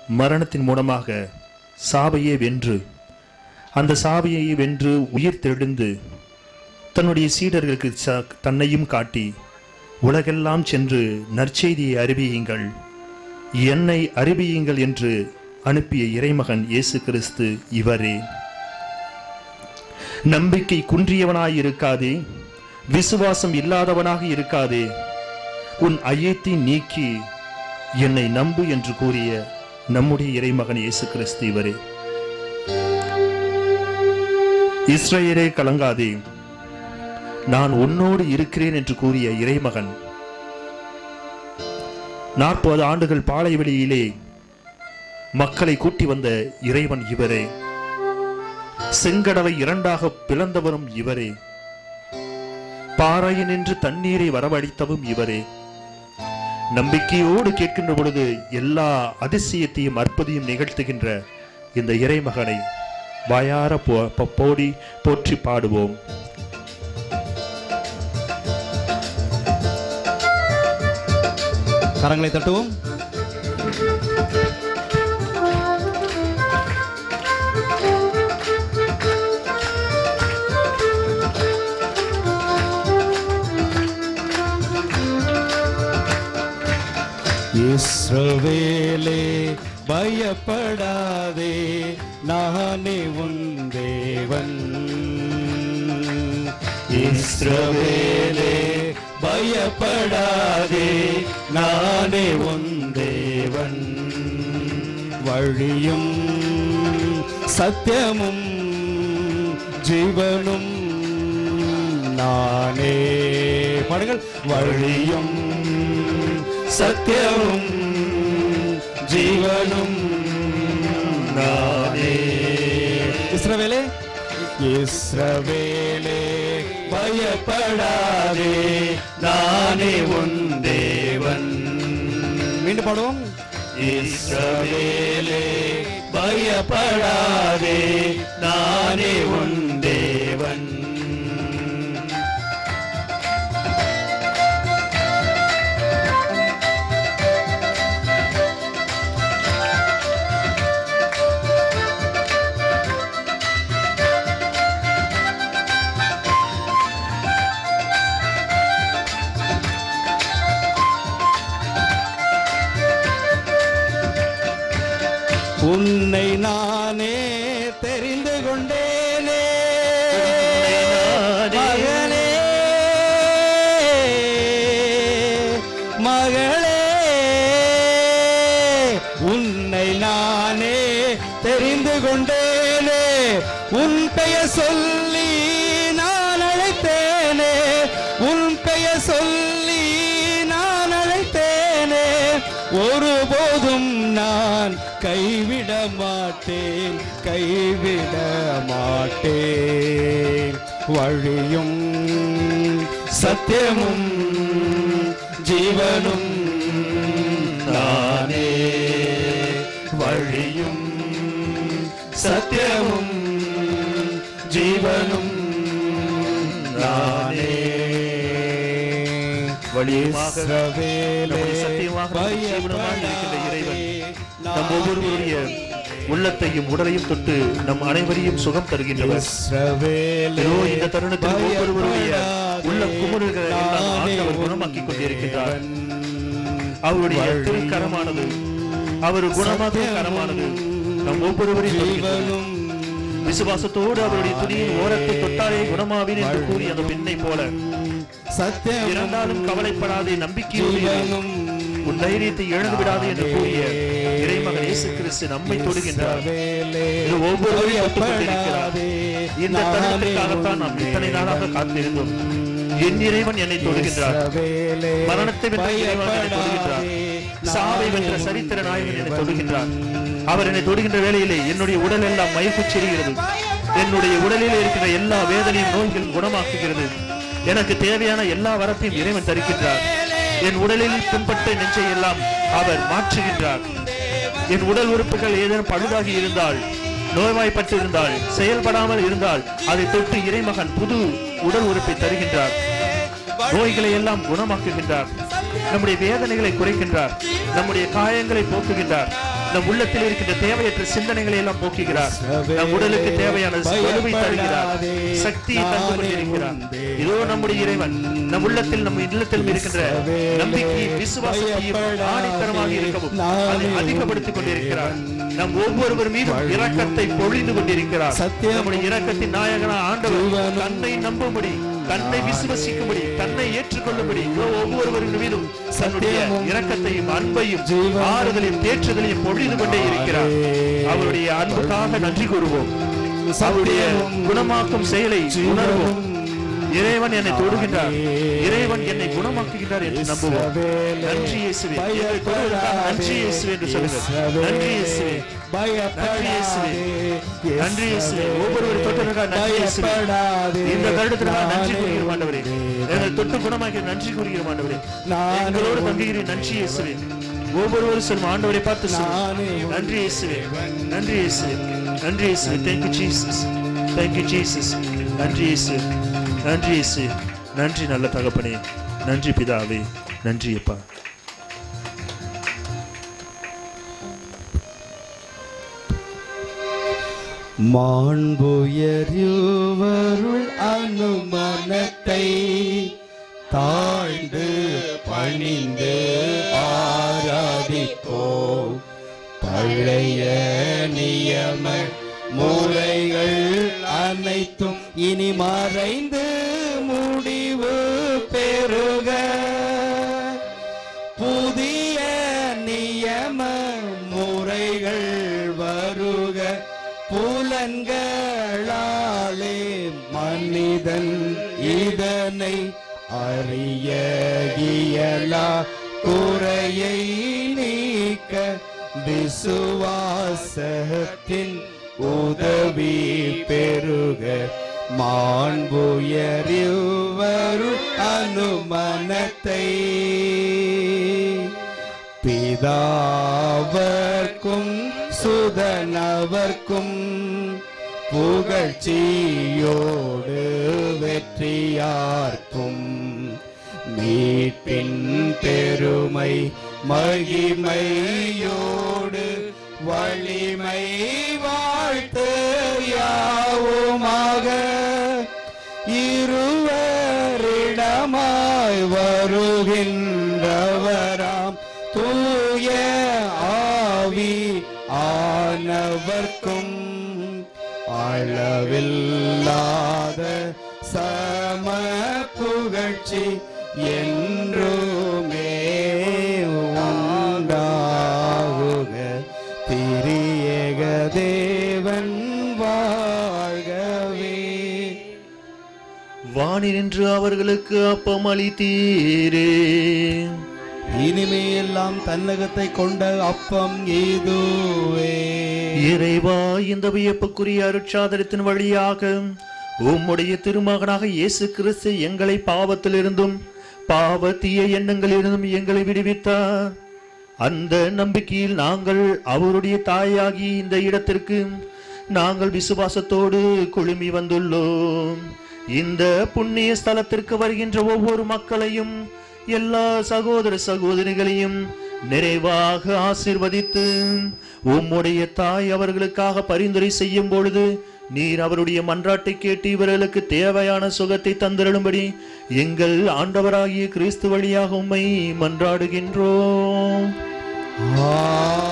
மரணத்தின் மூலமாக சாவையே வென்று அந்த சாவையை வென்று உயிர் தெழுந்து தன்னுடைய சீடர்களுக்கு ச- தன்னையும் காட்டி உலகெல்லாம் சென்று நற்செய்தியை அறிவியுங்கள் என்னை அறிவியுங்கள் என்று அனுப்பிய இறைமகன் இயேசு கிறிஸ்து இவரே நம்பிக்கை குன்றியவனாய் இருக்காதே விசுவாசம் இல்லாதவனாக இருக்காதே உன் ஐயத்தை நீக்கி என்னை நம்பு என்று கூறிய நம்முடைய இறைமகன் இயேசு கிறிஸ்து இவரே இஸ்ரவேலே கலங்காதே நான் உன்னோடு இருக்கிறேன் என்று கூறிய இறைமகன் நாற்பது ஆண்டுகள் பாலைவெளியிலே மக்களை கூட்டி வந்த இறைவன் இவரே செங்கடலை இரண்டாக பிளந்தவரும் இவரே பாறையினின்று தண்ணீரை வரவழைத்தவும் இவரே நம்பிக்கையோடு கேட்கின்ற பொழுது எல்லா அதிசயத்தையும் அற்புதையும் நிகழ்த்துகின்ற இந்த இறைமகனை வாயார போ- ப- போடி போற்றி பாடுவோம் கரங்களை தட்டுவோம் இஸ்ரவேலே பயப்படாதே நானே உன் தேவன் இஸ்ரவேலே பயப்படாதே நானே உன் தேவன் வழியும் சத்தியமும் ஜீவனும் நானே பாடுங்கள் வழியும் சத்தியமும் ஜீவனும் நானே இஸ்ரவேலே இஸ்ரவேலே பயப்படாதே நானே உன் தேவன் மீண்டும் பாடுவோம் இஸ்ரவேலே பயப்படாதே நானே உன் தேவன் உன்னை நானே தெரிந்து கொண்டேனே மகனே மகளே உன்னை நானே தெரிந்து கொண்டேனே உன் பெயர் சொல்லி நான் அழைத்தேனே உன் பெயர் சொல்லி நான் அழைத்தேனே ஒருபோதும் நான் கைவிட மாட்டேன் கைவிட மாட்டேன் வழியும் சத்தியமும் ஜீவனும் நானே வழியும் சத்தியமும் ஜீவனும் நானே வழியுமாக இஸ்ரவேலே, நம்முடைய சத்தியமாக நம்முடைய ஜீவனுமாக இருக்கின்ற இறைவன் நம் ஒவ்வொருவருடைய உள்ளத்தையும் உடலையும் தொட்டு நம் அனைவரையும் சுகம் தருகின்றவர் இஸ்ரவேலே, இதோ இந்த தருணத்தில் ஒவ்வொருவருடைய பயப்படாதே, உள்ள குமுறுகளை எல்லாம் நானே ஆண்டவர் உன் குணமாக்கிக் கொண்டிருக்கின்றார் தேவன். அவருடைய வழியும் திருக்கரமானது அவர் குணமாக்கும் கரமானது நம் ஒவ்வொருவரையும் தொடுகின்றது. ஜீவனும் விசுவாசத்தோடு அவருடைய துணியின் ஓரத்தை தொட்டாலே குணமாவேன் என்று கூறி அந்த பெண்ணை போல சத்தியம் இறந்தாலும் கவலைப்படாதே நம்பிக்கையோடு இரு. ஜீவனும் உன் தைரியத்தை இழந்து விடாதே என்று கூறிய இறைமகன் இயேசு கிறிஸ்து நம்மை தொடுகின்றார் இஸ்ரவேலே, இது ஒவ்வொருவரையும் தொட்டுக் கொண்டிருக்கிறார் பயப்படாதே, இந்த நானே தருணத்திற்காகத்தான் நாம் இத்தனை நாளாக காத்திருந்தோம் என் இறைவன் என்னை தொடுகின்றார் இஸ்ரவேலே, மரணத்தை வென்ற இறைவன் என்னை தொடுகின்றார் பயப்படாதே, சாவை வென்ற நானே சரித்திர உன் நாயகன் என்னை தேவன். தொடுகின்றார் அவர் என்னை தொடுகின்ற வேளையிலே என்னுடைய உடல் எல்லாம் மயக்கு செல்கிறது என்னுடைய உடலில் இருக்கிற எல்லா வேதனையும் நோய்களும் குணமாக்குகிறது எனக்கு தேவையான எல்லா வரத்தையும் இறைவன் தருகின்றார் என் உடலில் புண்பட்ட நெஞ்சை எல்லாம் அவர் மாற்றுகின்றார் என் உடல் உறுப்புகள் ஏதேனும் பழுதாகி இருந்தால் நோய்வாய்ப்பட்டு இருந்தால் செயல்படாமல் இருந்தால் அதை தொட்டு இறைமகன் புது உடல் உறுப்பை தருகின்றார் நோய்களை எல்லாம் குணமாக்குகின்றார் நம்முடைய வேதனைகளை குறைக்கின்றார் நம்முடைய காயங்களை போக்குகின்றார் நம் உள்ளத்தில் இருக்கின்ற தேவையற்ற சிந்தனைகளை எல்லாம் போக்குகிறார் நம் உடலுக்கு தேவையான வலுவை தருகிறார் சக்தியை தந்து கொண்டிருக்கிறார் இதோ நம்முடைய இறைவன் நம் உள்ளத்தில் நம் இல்லத்தில் இருக்கின்ற நம்பிக்கையும் விசுவாசத்தையும் ஆணித்தரமாக இருக்கவும் அதை அதிகப்படுத்திக் கொண்டிருக்கிறார் நம் ஒவ்வொருவர் மீதும் இரக்கத்தை பொழிந்து கொண்டிருக்கிறார் சத்தியம். நம்முடைய இரக்கத்தின் நாயகனா ஆண்டவர் தன்னை நம்பும்படி தன்னை விசுவசிக்கும்படி தன்னை ஏற்றுக்கொள்ளும்படி இதோ ஒவ்வொருவரின் மீதும் தன்னுடைய இரக்கத்தையும் அன்பையும் ஆறுதலையும் தேற்றுதலையும் பொழிந்து கொண்டே இருக்கிறார் அவருடைய அன்புக்காக நன்றி கூறுவோம் அவருடைய குணமாக்கும் செயலை உணர்வோம் இறைவன் என்னை தொடுகின்றார் இறைவன் என்னை குணமாக்குகின்றார் என்று நம்புவோம் நன்றி இயேசுவே என்னை தொடுவதற்காக நன்றி இயேசுவே என்று சொல்லுங்கள் நன்றி இயேசுவே நன்றி இயேசுவே நன்றி இயேசுவே ஒவ்வொருவரை தொட்டதற்காக நன்றி இயேசுவே இந்த கருடத்திற்காக நன்றி கூறுகிறோம் ஆண்டவரே எங்களை தொட்டு குணமாக்கி நன்றி கூறுகிறோம் ஆண்டவரே எங்களோடு தங்குகிறேன் நன்றி இயேசுவே ஒவ்வொருவரும் சொல்லும் ஆண்டவரை பார்த்து சொல்லும் நன்றி இயேசுவே நன்றி இயேசுவே நன்றி இயேசுவே தேங்க்யூ ஜீசஸ் தேங்க்யூ ஜீசஸ் நன்றி இயேசு நன்றி இயேசு நன்றி நல்ல தகப்பனே நன்றி பிதாவே நன்றி அப்பா மாண்புயருவருள் அனுமனத்தை தாழ்ந்து பணிந்து ஆராதிப்போம் பழைய நியம முறைகள் அனைத்தும் இனி மறைந்து முடிவு பெறுக புதிய நியம முறைகள் வருக புலன்களாலே மனிதன் இதனை அறிய இயலா குறையை நீக்க விசுவாசத்தின் உதவி பெருக மாண்புயரிவருள் அனுமனத்தை பிதாவர்க்கும் சுதனவர்க்கும் புகழ்ச்சியோடு வெற்றியார்க்கும் மீட்பின் பெருமை மகிமையோடு வலிமை வாழ்த்து யாவுமாக இருவரிடமாய் வருகின்றவராம் தூய ஆவி ஆனவர்க்கும் அளவில்லாத சம புகழ்ச்சி என்றுமே உண்டாகுக திரியேக தேவன் வாழ்கவே வாணி நின்று அவர்களுக்கு அப்பம் அளித்தீரே இனிமையெல்லாம் தன்னகத்தை கொண்ட அப்பம் இதுவே இறைவா இந்த வியப்புக்குரிய அருட்சாதனத்தின் வழியாக உம்முடைய திருமகனாக இயேசு கிறிஸ்து எங்களை பாவத்திலிருந்தும் பாவத்தீய எண்ணங்களிலிருந்தும் எங்களை விடுவித்தார் அந்த நம்பிக்கையில் நாங்கள் அவருடைய தாயாகி இந்த இடத்திற்கு நாங்கள் விசுவாசத்தோடு குழுமி வந்துள்ளோம் இந்த புண்ணிய ஸ்தலத்திற்கு வருகின்ற ஒவ்வொரு மக்களையும் எல்லா சகோதர சகோதரிகளையும் நிறைவாக ஆசீர்வதித்து உம்முடைய தாய் அவர்களுக்காக பரிந்துரை செய்யும் பொழுது நீர் அவருடைய மன்றாட்டை கேட்டு இவர்களுக்கு தேவையான சுகத்தை தந்திருளும்படி எங்கள் ஆண்டவராகிய கிறிஸ்து வழியாக உம்மை மன்றாடுகின்றோம் ஆமென்.